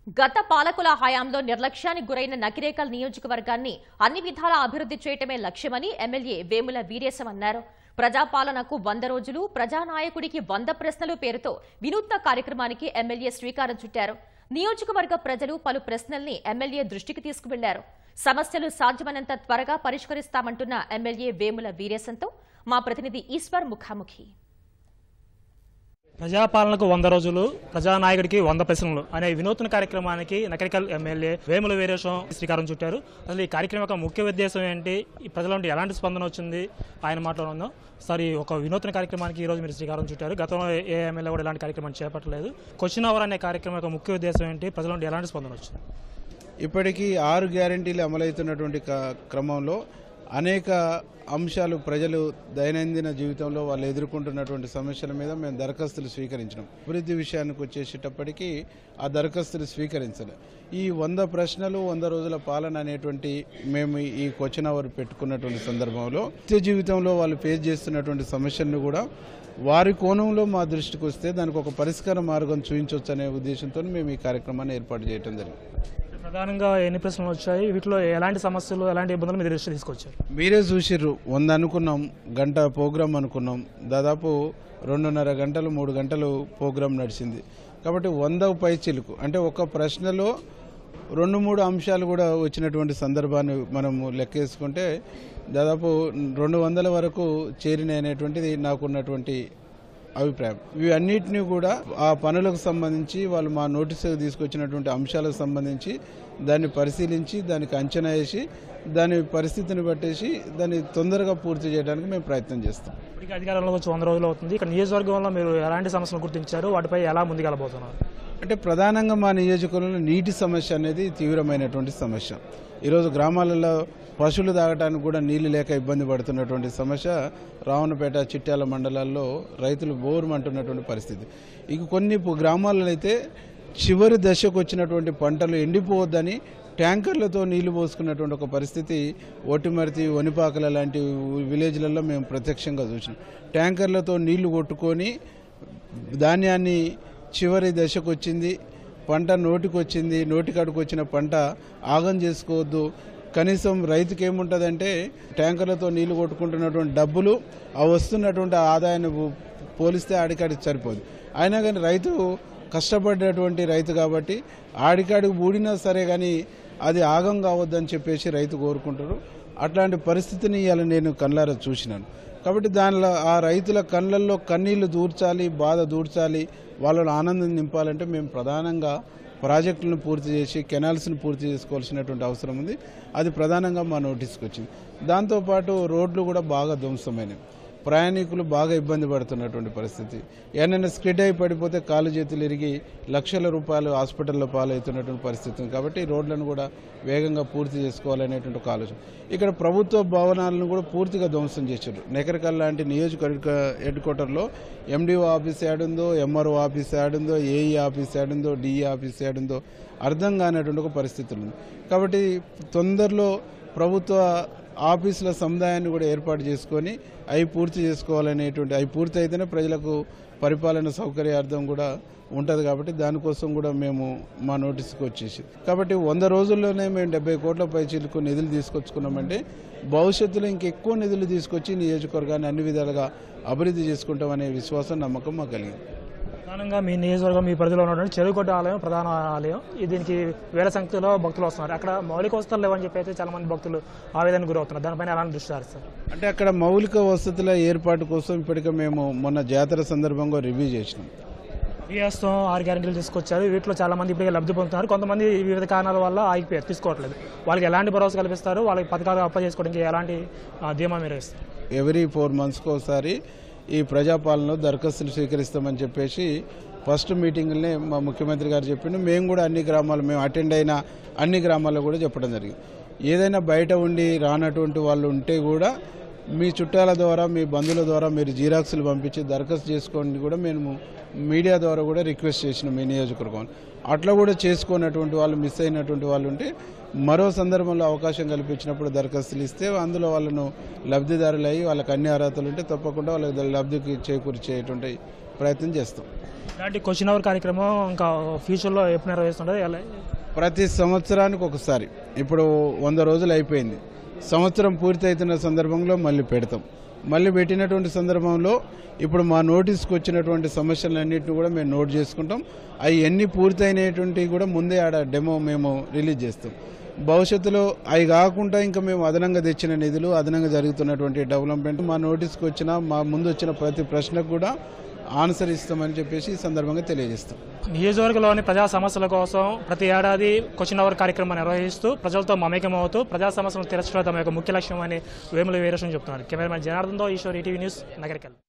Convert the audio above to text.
గత పాలకుల హయాంలో నిర్లక్ష్యానికి గురైన నకిరేకల్ నియోజకవర్గాన్ని అన్ని విధాలా అభివృద్ధి చేయటమే లక్ష్యమని ఎమ్మెల్యే వేముల వీరేశం అన్నారు ప్రజాపాలనకు వంద రోజులు ప్రజానాయకుడికి వంద ప్రశ్నలు పేరుతో వినూత్న కార్యక్రమానికి ఎమ్మెల్యే శ్రీకారం చుట్టారు నియోజకవర్గ ప్రజలు పలు ప్రశ్నల్ని ఎమ్మెల్యే దృష్టికి తీసుకువెళ్లారు సమస్యలు సాధ్యమైనంత త్వరగా పరిష్కరిస్తామంటున్న ఎమ్మెల్యే వేముల వీరేశంతో మా ప్రతినిధి ఈశ్వర్ ముఖాముఖి ప్రజాపాలనకు వంద రోజులు ప్రజానాయకుడికి వంద ప్రశ్నలు అనే వినూత్న కార్యక్రమానికి నకరికల్ ఎమ్మెల్యే వేముల వీరేశం శ్రీకారం చుట్టారు అసలు ఈ కార్యక్రమం యొక్క ముఖ్య ఉద్దేశం ఏంటి ఈ ప్రజల నుండి ఎలాంటి స్పందన వచ్చింది ఆయన మాటలో ఉందాం సార్ ఈ ఒక వినూత్న కార్యక్రమానికి ఈ రోజు మీరు శ్రీకారం చుట్టారు గతంలో ఏ ఎమ్మెల్యే కూడా ఇలాంటి కార్యక్రమం చేపట్టలేదు క్వశ్చన్ అవర్ అనే కార్యక్రమం యొక్క ముఖ్య ఉద్దేశం ఏంటి ప్రజల నుండి ఎలాంటి స్పందన వచ్చింది ఇప్పటికీ ఆరు గ్యారంటీలు అమలవుతున్నటువంటి క- క్రమంలో అనేక అంశాలు ప్రజలు దైనందిన జీవితంలో వాళ్ళు ఎదుర్కొంటున్నటువంటి సమస్యల మీద మేము దరఖాస్తులు స్వీకరించినాం అభివృద్ధి విషయానికి వచ్చేసేటప్పటికీ ఆ దరఖాస్తులు స్వీకరించలే ఈ వంద ప్రశ్నలు వంద రోజుల పాలన అనేటువంటి మేము ఈ క్వశ్చన్ అవర్ పెట్టుకున్నటువంటి సందర్భంలో నిత్య జీవితంలో వాళ్ళు ఫేస్ చేస్తున్నటువంటి సమస్యలను కూడా వారి కోణంలో మా దృష్టికి వస్తే దానికి ఒక పరిష్కార మార్గం చూపించవచ్చు అనే ఉద్దేశంతో మేము ఈ కార్యక్రమాన్ని ఏర్పాటు చేయడం జరిగింది ప్రధానంగా ఎన్ని ప్రశ్నలు వచ్చాయి వీటిలో ఎలాంటి సమస్యలు ఎలాంటి ఇబ్బందులు మీరు దృష్టి తీసుకొచ్చారు మీరే చూసిర్రు వంద అనుకున్నాం గంట ప్రోగ్రాం అనుకున్నాం దాదాపు రెండున్నర గంటలు మూడు గంటలు ప్రోగ్రాం నడిచింది కాబట్టి వంద పై చిలుకు అంటే ఒక ప్రశ్నలో రెండు మూడు అంశాలు కూడా వచ్చినటువంటి సందర్భాన్ని మనము లెక్కేసుకుంటే దాదాపు రెండు వందల వరకు చేరినాయి అనేటువంటిది నాకున్నటువంటి అభిప్రాయం ఇవన్నిటిని కూడా ఆ పనులకు సంబంధించి వాళ్ళు మా నోటీసుకు తీసుకొచ్చినటువంటి అంశాలకు సంబంధించి దాన్ని పరిశీలించి దానికి అంచనా వేసి దాని పరిస్థితిని బట్టేసి దాన్ని తొందరగా పూర్తి చేయడానికి మేము ప్రయత్నం చేస్తాం ఇప్పటికీ అధికారంలోకి వచ్చి వంద రోజులు అవుతుంది ఇక్కడ నియోజకవర్గంలో మీరు ఎలాంటి సమస్యలు గుర్తించారు వాటిపై ఎలా ముందుకెళ్ళబోతున్నారు అంటే ప్రధానంగా మా నియోజకవర్గంలో నీటి సమస్య అనేది తీవ్రమైనటువంటి సమస్య ఈరోజు గ్రామాలలో పశువులు తాగడానికి కూడా నీళ్లు లేక ఇబ్బంది పడుతున్నటువంటి సమస్య రావణపేట చిట్యాల మండలాల్లో రైతులు బోరుమంటున్నటువంటి పరిస్థితి ఇక కొన్ని పు- గ్రామాలలో అయితే చివరి దశకు వచ్చినటువంటి పంటలు ఎండిపోవద్దని ట్యాంకర్లతో నీళ్లు పోసుకున్నటువంటి ఒక పరిస్థితి ఒటిమర్తి వనిపాకల లాంటి విలేజ్లలో మేము ప్రత్యక్షంగా చూసినాం ట్యాంకర్లతో నీళ్లు కొట్టుకొని ధాన్యాన్ని చివరి దశకు వచ్చింది పంట నోటికి వచ్చింది నోటికాడికి వచ్చిన పంట ఆగం చేసుకోవద్దు కనీసం రైతుకి ఏముంటుందంటే ట్యాంకర్లతో నీళ్లు కొట్టుకుంటున్నటువంటి డబ్బులు ఆ వస్తున్నటువంటి ఆదాయాన్ని పో- పోలిస్తే ఆడికాడికి సరిపోదు అయినా కానీ రైతు కష్టపడ్డటువంటి రైతు కాబట్టి ఆడికాడికి బూడినా సరే కానీ అది ఆగం కావద్దని చెప్పేసి రైతు కోరుకుంటారు అట్లాంటి పరిస్థితిని ఇవాళ నేను కళ్ళారా చూసినాను కాబట్టి దానిలో ఆ రైతుల కళ్ళల్లో కన్నీళ్లు దూర్చాలి బాధ దూర్చాలి వాళ్ళలో ఆనందం నింపాలంటే మేము ప్రధానంగా ప్రాజెక్టులను పూర్తి చేసి కెనాల్స్ని పూర్తి చేసుకోవాల్సినటువంటి అవసరం ఉంది అది ప్రధానంగా మా నోటీస్కి వచ్చింది దాంతోపాటు రోడ్లు కూడా బాగా ధ్వంసమైనవి ప్రయాణికులు బాగా ఇబ్బంది పడుతున్నటువంటి పరిస్థితి ఏమైనా స్కిడ్ అయి పడిపోతే కాలు చేతులు ఇరిగి లక్షల రూపాయలు హాస్పిటల్లో పాలవుతున్నటువంటి పరిస్థితి ఉంది కాబట్టి ఈ రోడ్లను కూడా వేగంగా పూర్తి చేసుకోవాలనేటువంటి ఒక ఆలోచన ఇక్కడ ప్రభుత్వ భవనాలను కూడా పూర్తిగా ధ్వంసం చేశారు నెకరకల్ లాంటి నియోజకవర్గ హెడ్ క్వార్టర్లో ఎండిఓ ఆఫీస్ ఏడుందో ఎంఆర్ఓ ఆఫీస్ ఏడుందో ఏఈ ఆఫీస్ ఏడుందో డిఈ ఆఫీస్ ఏడుందో అర్థం కానటువంటి ఒక పరిస్థితి ఉంది కాబట్టి తొందరలో ప్రభుత్వ ఆఫీసుల సముదాయాన్ని కూడా ఏర్పాటు చేసుకొని అవి పూర్తి చేసుకోవాలనేటువంటి అవి పూర్తి అయితేనే ప్రజలకు పరిపాలన సౌకర్యార్థం కూడా ఉంటుంది కాబట్టి దానికోసం కూడా మేము మా నోటీస్కి వచ్చేసి కాబట్టి వంద రోజుల్లోనే మేము డెబ్బై కోట్ల పైచీలకు నిధులు తీసుకొచ్చుకున్నామంటే భవిష్యత్తులో ఇంకెక్కువ నిధులు తీసుకొచ్చి నియోజకవర్గాన్ని అన్ని విధాలుగా అభివృద్ధి చేసుకుంటామనే విశ్వాసం నమ్మకం మాకు కలిగింది ప్రధానంగా మీ నియోజకవర్గం మీ పరిధిలో ఉన్నటువంటి చెరువుగొడ్డ ఆలయం ప్రధాన ఆలయం ఈ దీనికి వేల సంఖ్యలో భక్తులు వస్తున్నారు అక్కడ మౌలిక వసతులు లేవని చెప్పి అయితే చాలా మంది భక్తులు ఆవేదన గురవుతున్నారు దానిపైన ఎలాంటి దృష్టి సారిస్తారు అంటే అక్కడ మౌలిక వసతుల ఏర్పాటు కోసం ఇప్పటికే మేము మొన్న జాతర సందర్భంగా రివ్యూ చేసినాం విఎస్తో ఆరు గ్యారెంటీలు తీసుకొచ్చారు వీటిలో చాలా మంది ఇప్పటికే లబ్ధి పొందుతున్నారు కొంతమంది వివిధ కారణాల వల్ల ఆగిపోయారు తీసుకోవట్లేదు వాళ్ళకి ఎలాంటి భరోసా కల్పిస్తారు వాళ్ళకి పథకాలు అప్లై చేసుకోవడానికి ఎలాంటి ఆ, ధీమా మీరు ఇస్తారు ఎవ్రీ ఫోర్ మంత్స్కి ఒకసారి ఈ ప్రజాపాలనలో దరఖాస్తులు స్వీకరిస్తామని చెప్పేసి ఫస్ట్ మీటింగ్లనే మా ముఖ్యమంత్రి గారు చెప్పిండు మేము కూడా అన్ని గ్రామాలు మేము అటెండ్ అయిన అన్ని గ్రామాల్లో కూడా చెప్పడం జరిగింది ఏదైనా బయట ఉండి రానటువంటి వాళ్ళు ఉంటే కూడా మీ చుట్టాల ద్వారా మీ బంధువుల ద్వారా మీరు జీరాక్సులు పంపించి దరఖాస్తు చేసుకోండి కూడా మేము మీడియా ద్వారా కూడా రిక్వెస్ట్ చేసినాం మీ నియోజకవర్గం అట్లా కూడా చేసుకున్నటువంటి వాళ్ళు మిస్ అయినటువంటి వాళ్ళు ఉంటే మరో సందర్భంలో అవకాశం కల్పించినప్పుడు దరఖాస్తులు ఇస్తే అందులో వాళ్ళను లబ్ధిదారులు అయ్యి వాళ్ళకి అన్ని అర్హతలు ఉంటే తప్పకుండా వాళ్ళకి లబ్ధికి చేకూర్చేటువంటి ప్రయత్నం చేస్తాం ఇలాంటి క్వశ్చన్ అవర్ కార్యక్రమం ఇంకా ఫ్యూచర్లో ఎప్పుడు నిర్వహిస్తుంటుంది ఎలా ప్రతి సంవత్సరానికి ఒకసారి ఇప్పుడు వంద రోజులు అయిపోయింది సంవత్సరం పూర్తి అవుతున్న సందర్భంలో మళ్ళీ పెడతాం మళ్ళీ పెట్టినటువంటి సందర్భంలో ఇప్పుడు మా నోటీస్కి వచ్చినటువంటి సమస్యలన్నింటినీ కూడా మేము నోట్ చేసుకుంటాం అవి ఎన్ని పూర్తయినటువంటివి కూడా ముందే ఆడ డెమో మేము రిలీజ్ చేస్తాం భవిష్యత్తులో అవి కాకుండా ఇంకా మేము అదనంగా తెచ్చిన నిధులు అదనంగా జరుగుతున్నటువంటి డెవలప్మెంట్ మా నోటీస్కి వచ్చిన మా ముందు వచ్చిన ప్రతి ప్రశ్నకు కూడా ఆన్సర్ ఇస్తామని చెప్పేసి ఈ సందర్భంగా తెలియజేస్తాం నియోజకవర్గంలోని ప్రజా సమస్యల కోసం ప్రతి ఏడాది క్వశ్చన్ అవర్ కార్యక్రమం నిర్వహిస్తూ ప్రజలతో మమేకం అవుతూ ప్రజా సమస్యలను తీర్చడం తమ యొక్క ముఖ్య లక్ష్యం అని వేముల వీరేశం చెప్తున్నారు కెమెరామెన్ జనార్దన్తో ఈశ్వర్ ఈటీవీ న్యూస్ నగరికల్